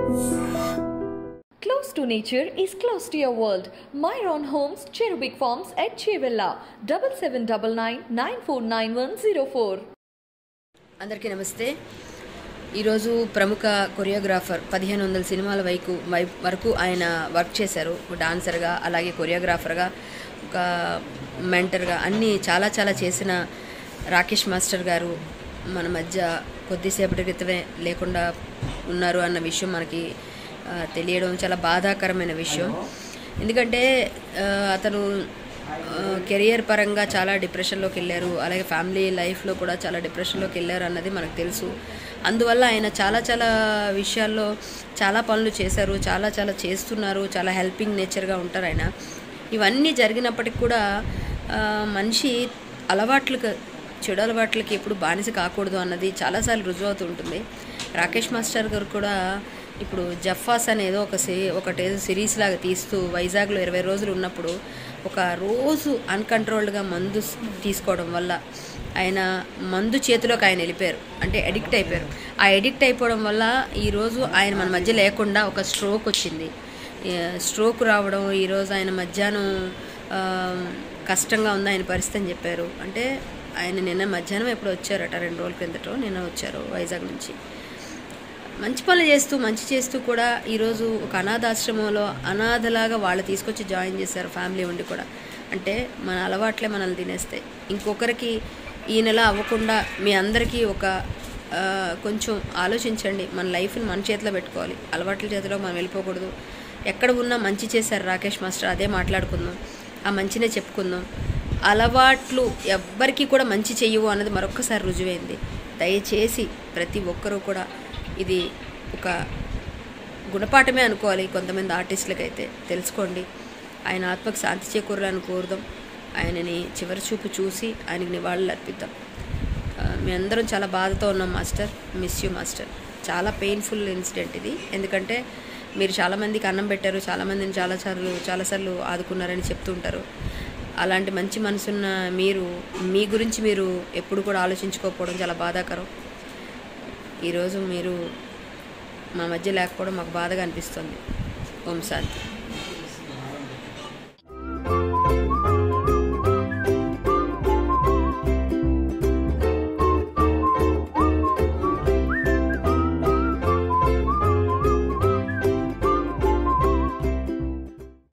Close to nature is close to your world. Myron Homes, Cherubic Farms at Chevilla, 7799 అందరికీ నమస్తే ఈరోజు ప్రముఖ choreographer పదిహేను వందల సినిమాల వైపు వై వరకు ఆయన వర్క్ చేశారు ఒక డాన్సర్గా అలాగే కొరియోగ్రాఫర్గా ఒక మెంటర్గా అన్నీ చాలా చాలా చేసిన రాకేష్ మాస్టర్ గారు మన మధ్య కొద్దిసేపటి క్రితమే లేకుండా ఉన్నారు అన్న విషయం మనకి ఆ, తెలియడం చాలా బాధాకరమైన విషయం ఎందుకంటే ఆ, అతను కెరియర్ పరంగా చాలా డిప్రెషన్లోకి వెళ్ళారు అలాగే ఫ్యామిలీ లైఫ్లో కూడా చాలా డిప్రెషన్లోకి వెళ్ళారు అన్నది మనకు తెలుసు అందువల్ల ఆయన చాలా చాలా విషయాల్లో చాలా పనులు చేశారు చాలా చాలా చేస్తున్నారు చాలా హెల్పింగ్ నేచర్గా ఉంటారు ఆయన ఇవన్నీ జరిగినప్పటికి కూడా ఆ, మనిషి అలవాట్లకు చెడు అలవాట్లకి ఎప్పుడు బానిస కాకూడదు అన్నది చాలాసార్లు రుజువు అవుతూ ఉంటుంది రాకేష్ మాస్టర్ గారు కూడా ఇప్పుడు జఫాస్ అనేదో ఒక సి ఒకటి సిరీస్ లాగా తీస్తూ వైజాగ్లో ఇరవై రోజులు ఉన్నప్పుడు ఒక రోజు అన్కంట్రోల్డ్గా మందు స్- తీసుకోవడం వల్ల ఆయన మందు చేతిలోకి ఆయన వెళ్ళిపోయారు అంటే అడిక్ట్ అయిపోయారు ఆ అడిక్ట్ అయిపోవడం వల్ల ఈరోజు ఆయన మన మధ్య లేకుండా ఒక స్ట్రోక్ వచ్చింది ఏ, స్ట్రోక్ రావడం ఈరోజు ఆయన మధ్యాహ్నం ఆ, కష్టంగా ఉంది ఆయన పరిస్థితి అని చెప్పారు అంటే ఆయన నిన్న మధ్యాహ్నం ఎప్పుడు వచ్చారట రెండు రోజుల క్రిందటో నిన్న వచ్చారు వైజాగ్ నుంచి మంచి పనులు చేస్తూ మంచి చేస్తూ కూడా ఈరోజు ఒక అనాథాశ్రమంలో అనాథలాగా వాళ్ళు తీసుకొచ్చి జాయిన్ చేశారు ఫ్యామిలీ ఉండి కూడా అంటే మన అలవాట్లే మనల్ని తినేస్తాయి ఇంకొకరికి ఈ నెల అవ్వకుండా మీ అందరికీ ఒక ఆ, కొంచెం ఆలోచించండి మన లైఫ్ని మన చేతిలో పెట్టుకోవాలి అలవాట్ల చేతిలో మనం వెళ్ళిపోకూడదు ఎక్కడ ఉన్నా మంచి చేశారు రాకేష్ మాస్టర్ అదే మాట్లాడుకుందాం ఆ మంచినే చెప్పుకుందాం అలవాట్లు ఎవ్వరికీ కూడా మంచి చెయ్యవు అన్నది మరొక్కసారి రుజువైంది దయచేసి ప్రతి ఒక్కరూ కూడా ఇది ఒక గుణపాఠమే అనుకోవాలి కొంతమంది ఆర్టిస్టులకైతే తెలుసుకోండి ఆయన ఆత్మకు శాంతి చేకూరాలని కోరుదాం ఆయనని చివరి చూపు చూసి ఆయనకి నివాళులు అర్పిద్దాం ఆ, మీ అందరం చాలా బాధతో ఉన్నాం మాస్టర్ మిస్ యూ మాస్టర్ చాలా పెయిన్ఫుల్ ఇన్సిడెంట్ ఇది ఎందుకంటే మీరు చాలామందికి అన్నం పెట్టారు చాలామందిని చాలాసార్లు చాలాసార్లు ఆదుకున్నారని చెప్తుంటారు అలాంటి మంచి మనసున్న మీరు మీ గురించి మీరు ఎప్పుడు కూడా ఆలోచించుకోకపోవడం చాలా బాధాకరం ఈరోజు మీరు మా మధ్య లేకపోవడం మాకు బాధగా అనిపిస్తుంది ఓం శాంతి